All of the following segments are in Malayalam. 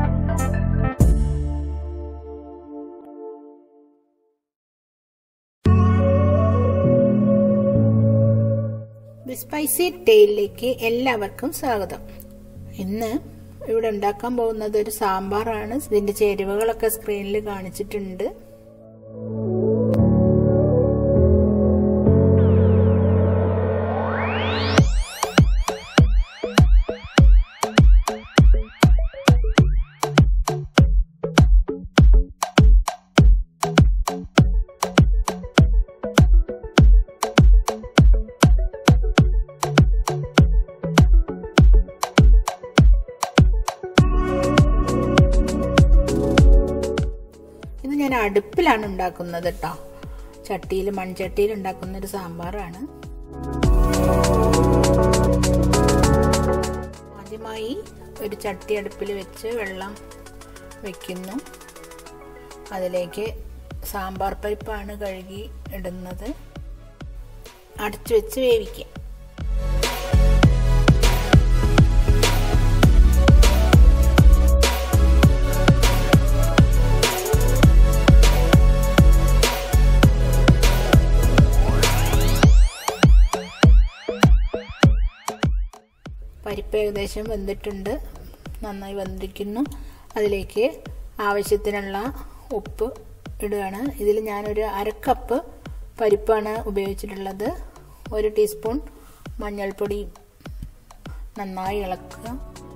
ദി സ്പൈസി ടെയിലേക്ക് എല്ലാവർക്കും സ്വാഗതം ഇന്ന് ഇവിടെ ഉണ്ടാക്കാൻ പോകുന്നത് ഒരു സാമ്പാറാണ് ഇതിന്റെ ചേരുവകളൊക്കെ സ്ക്രീനിൽ കാണിച്ചിട്ടുണ്ട് ഇത് ഞാൻ അടുപ്പിലാണ് ഉണ്ടാക്കുന്നത് കേട്ടോ ചട്ടിയിൽ മൺചട്ടിയിൽ ഉണ്ടാക്കുന്ന ഒരു സാമ്പാറാണ് ആദ്യമായി ഒരു ചട്ടി അടുപ്പിൽ വെച്ച് വെള്ളം വെക്കുന്നു അതിലേക്ക് സാമ്പാർ പരിപ്പാണ് കഴുകി ഇടുന്നത് അടച്ചു വെച്ച് വേവിക്കുക പരിപ്പ് ഏകദേശം വെന്തിട്ടുണ്ട് നന്നായി വെന്തിരിക്കുന്നു അതിലേക്ക് ആവശ്യത്തിനുള്ള ഉപ്പ് ഇടുകയാണ് ഇതിൽ ഞാനൊരു അരക്കപ്പ് പരിപ്പാണ് ഉപയോഗിച്ചിട്ടുള്ളത് ഒരു ടീസ്പൂൺ മഞ്ഞൾപ്പൊടി നന്നായി ഇളക്കുക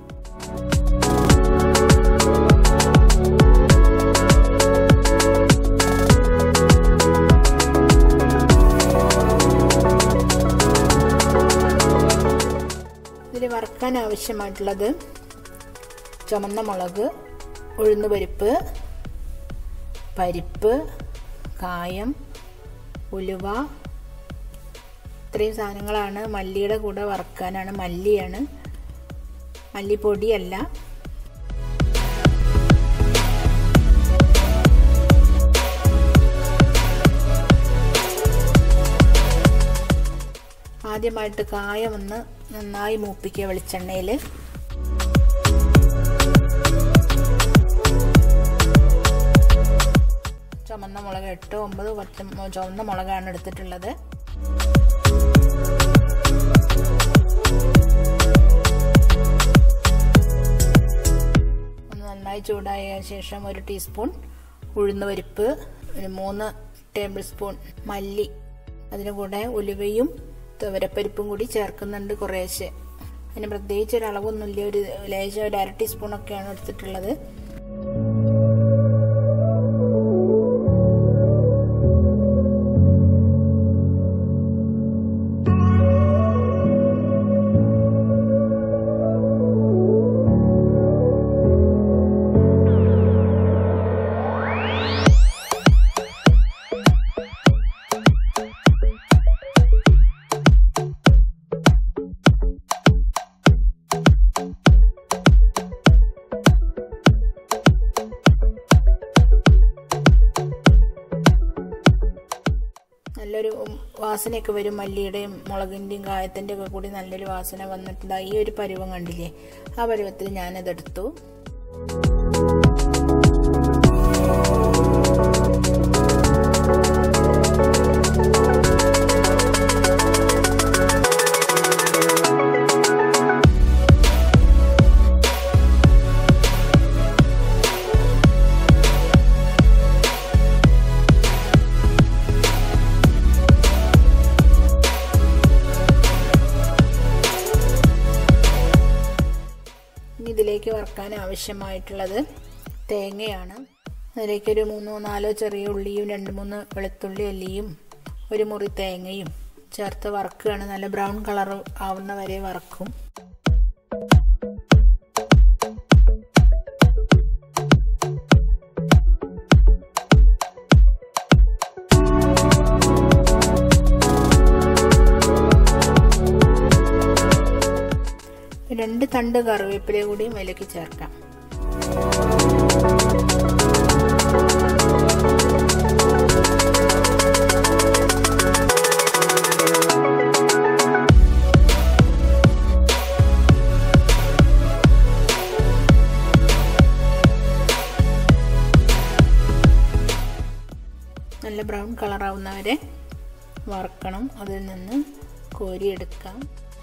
ഇതിൽ വറുക്കാൻ ആവശ്യമായിട്ടുള്ളത് ചുമന്ന മുളക് ഉഴുന്ന് പരിപ്പ് പരിപ്പ് കായം ഉലുവ ഇത്രയും സാധനങ്ങളാണ് മല്ലിയുടെ കൂടെ വറുക്കാനാണ് മല്ലിയാണ് മല്ലിപ്പൊടിയല്ല ആദ്യമായിട്ട് കായം ഒന്ന് നന്നായി മൂപ്പിക്കുക വെളിച്ചെണ്ണയിൽ ചുമന്ന മുളക് എട്ട് ഒമ്പത് പച്ച ചുവന്ന മുളകാണ് എടുത്തിട്ടുള്ളത് ഒന്ന് നന്നായി ചൂടായ ശേഷം ഒരു ടീസ്പൂൺ ഉഴുന്ന് പരിപ്പ് ഒരു മൂന്ന് ടേബിൾ സ്പൂൺ മല്ലി അതിന് കൂടെ ഉലുവയും തുവരപ്പരിപ്പും കൂടി ചേർക്കുന്നുണ്ട് കുറേശ്ശെ അതിന് പ്രത്യേകിച്ച് ഒരു അളവൊന്നുമില്ല ഒരു ലേശം ഒരു അര ടീസ്പൂണൊക്കെയാണ് എടുത്തിട്ടുള്ളത് നല്ലൊരു വാസനയൊക്കെ വരും മല്ലിയുടെയും മുളകിൻ്റെയും കായത്തിൻ്റെയും ഒക്കെ കൂടി നല്ലൊരു വാസന വന്നിട്ടുണ്ട് ഈ ഒരു പരുവം കണ്ടില്ലേ ആ പരുവത്തിൽ ഞാനതെടുത്തു ഇനി ഇതിലേക്ക് വറുക്കാൻ ആവശ്യമായിട്ടുള്ളത് തേങ്ങയാണ് അതിലേക്ക് ഒരു മൂന്നോ നാലോ ചെറിയ ഉള്ളിയും രണ്ട് മൂന്ന് വെളുത്തുള്ളി അല്ലിയും ഒരു മുറി തേങ്ങയും ചേർത്ത് വറക്കുകയാണ് നല്ല ബ്രൗൺ കളർ ആവുന്ന വരെ വറക്കും രണ്ട് തണ്ട് കറിവേപ്പില കൂടിയും അതിലേക്ക് ചേർക്കാം ബ്രൗൺ കളറാവുന്നവരെ വറക്കണം അതിൽ നിന്ന് കോരിയെടുക്കാം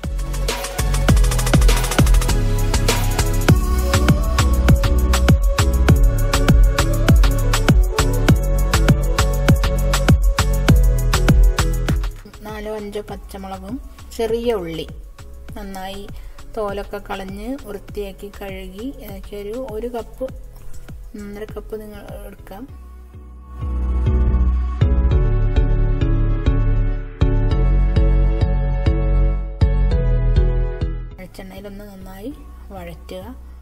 നാലോ അഞ്ചോ പച്ചമുളകും ചെറിയ ഉള്ളി നന്നായി തോലൊക്കെ കളഞ്ഞ് വൃത്തിയാക്കി കഴുകി ഇതൊക്കെ ഒരു ഒരു കപ്പ് ഒന്നര കപ്പ് നിങ്ങൾ എടുക്കാം വെളിച്ചെണ്ണയിലൊന്ന് നന്നായി വഴറ്റുക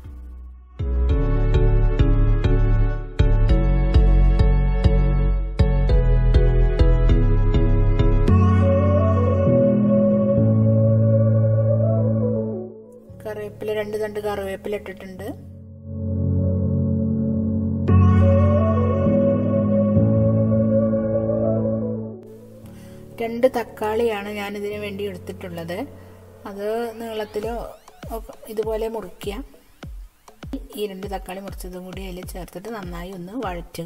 കറിവേപ്പില രണ്ട് തണ്ട് കറിവേപ്പില ഇട്ടിട്ടുണ്ട് രണ്ട് തക്കാളിയാണ് ഞാനിതിന് വേണ്ടി എടുത്തിട്ടുള്ളത് അത് നീളത്തിലോ ഇതുപോലെ മുറിക്കുക ഈ രണ്ട് തക്കാളി മുറിച്ചതും കൂടി അതിൽ ചേർത്തിട്ട് നന്നായി ഒന്ന് വഴറ്റുക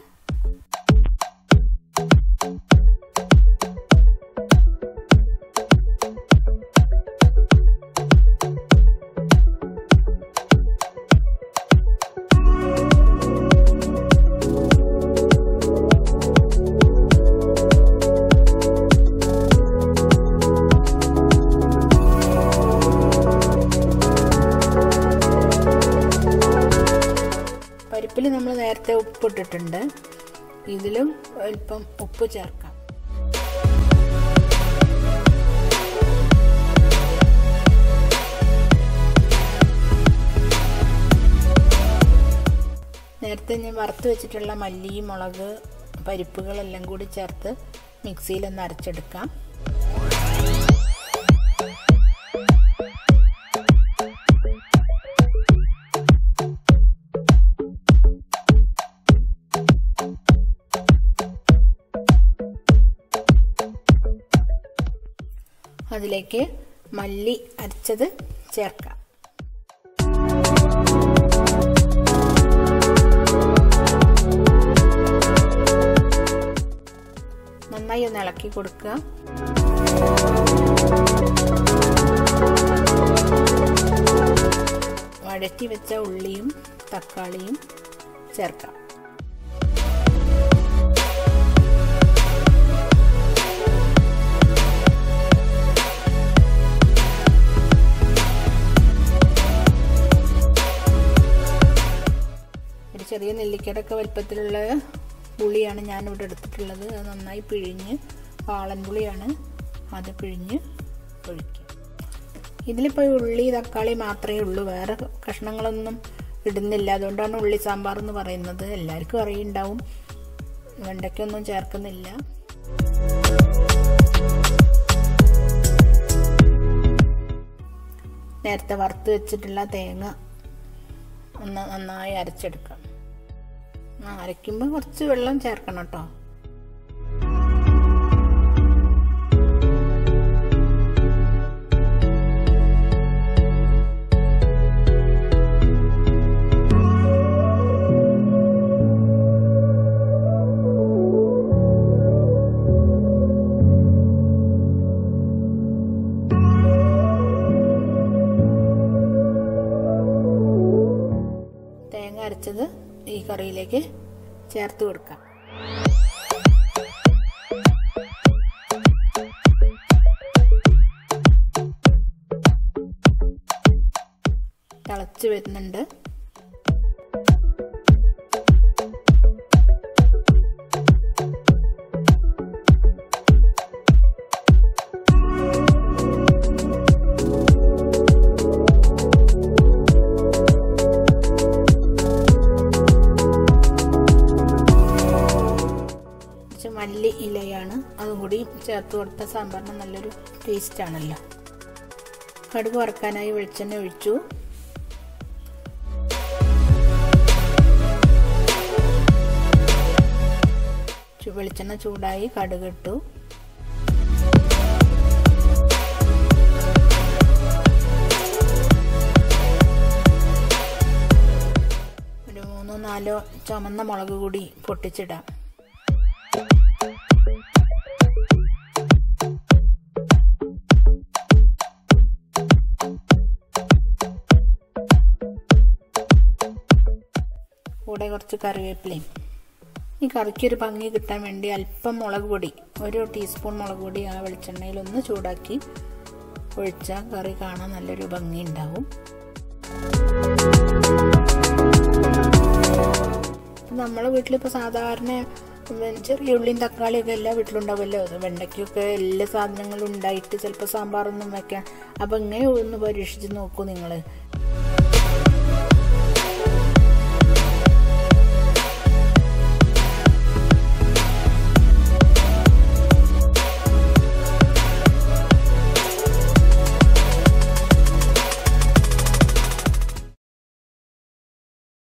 പരിപ്പിൽ നമ്മൾ നേരത്തെ ഉപ്പിട്ടിട്ടുണ്ട് ഇതിലും അല്പം ഉപ്പ് ചേർക്കാം നേരത്തെ ഞാൻ വറുത്ത് വെച്ചിട്ടുള്ള മല്ലി മുളക് പരിപ്പുകളെല്ലാം കൂടി ചേർത്ത് മിക്സിയിലൊന്ന് അരച്ചെടുക്കാം അതിലേക്ക് മല്ലി അരച്ചത് ചേർക്കാം നന്നായി ഒന്ന് ഇളക്കി കൊടുക്കുക വഴറ്റി വെച്ച ഉള്ളിയും തക്കാളിയും ചേർക്കാം ഒരു ചെറിയ നെല്ലിക്കയുടെ ഒക്കെ വലിപ്പത്തിലുള്ള പുളിയാണ് ഞാനിവിടെ എടുത്തിട്ടുള്ളത് അത് നന്നായി പിഴിഞ്ഞ് പാളൻ പുളിയാണ് അത് പിഴിഞ്ഞ് ഒഴിക്കുക ഇതിലിപ്പോൾ ഉള്ളി തക്കാളി മാത്രമേ ഉള്ളൂ വേറെ കഷ്ണങ്ങളൊന്നും ഇടുന്നില്ല അതുകൊണ്ടാണ് ഉള്ളി സാമ്പാർ എന്ന് പറയുന്നത് എല്ലാവർക്കും അറിയുണ്ടാവും വെണ്ടയ്ക്കൊന്നും ചേർക്കുന്നില്ല നേരത്തെ വറുത്ത് വെച്ചിട്ടുള്ള തേങ്ങ ഒന്ന് നന്നായി അരച്ചെടുക്കാം ആ അരയ്ക്കുമ്പോൾ കുറച്ച് വെള്ളം ചേർക്കണം കേട്ടോ തേങ്ങ അരച്ചത് ഈ കറിയിലേക്ക് ചേർത്ത് കൊടുക്കാം തിളച്ച് വരുന്നുണ്ട് കുറച്ച് മല്ലി ഇലയാണ് അതും കൂടി ചേർത്ത് കൊടുത്ത സാമ്പാറിന് നല്ലൊരു ടേസ്റ്റ് ആണല്ലോ കടുക് വറക്കാനായി വെളിച്ചെണ്ണ ഒഴിച്ചു ചു- വെളിച്ചെണ്ണ ചൂടായി കടുക് ഇട്ടു ഒരു മൂന്നോ നാലോ ചുമന്ന മുളക് കൂടി പൊട്ടിച്ചിടാം കൂടെ കുറച്ച് കറിവേപ്പിലയും ഈ കറിക്കൊരു ഭംഗി കിട്ടാൻ വേണ്ടി അല്പം മുളക് പൊടി ഒരു ടീസ്പൂൺ മുളക് പൊടി ആ വെളിച്ചെണ്ണയിൽ ഒന്ന് ചൂടാക്കി ഒഴിച്ചാൽ കറി കാണാൻ നല്ലൊരു ഭംഗി ഉണ്ടാവും നമ്മളെ വീട്ടിലിപ്പോൾ സാധാരണ ചെറിയ ഉള്ളിയും തക്കാളിയൊക്കെ എല്ലാ വീട്ടിലുണ്ടാവുമല്ലോ വെണ്ടയ്ക്കൊക്കെ എല്ലാ സാധനങ്ങളും ഉണ്ടായിട്ട് ചിലപ്പോൾ സാമ്പാറൊന്നും വെക്കാൻ അപ്പം ഇങ്ങനെ ഒന്ന് പരീക്ഷിച്ച് നോക്കൂ നിങ്ങൾ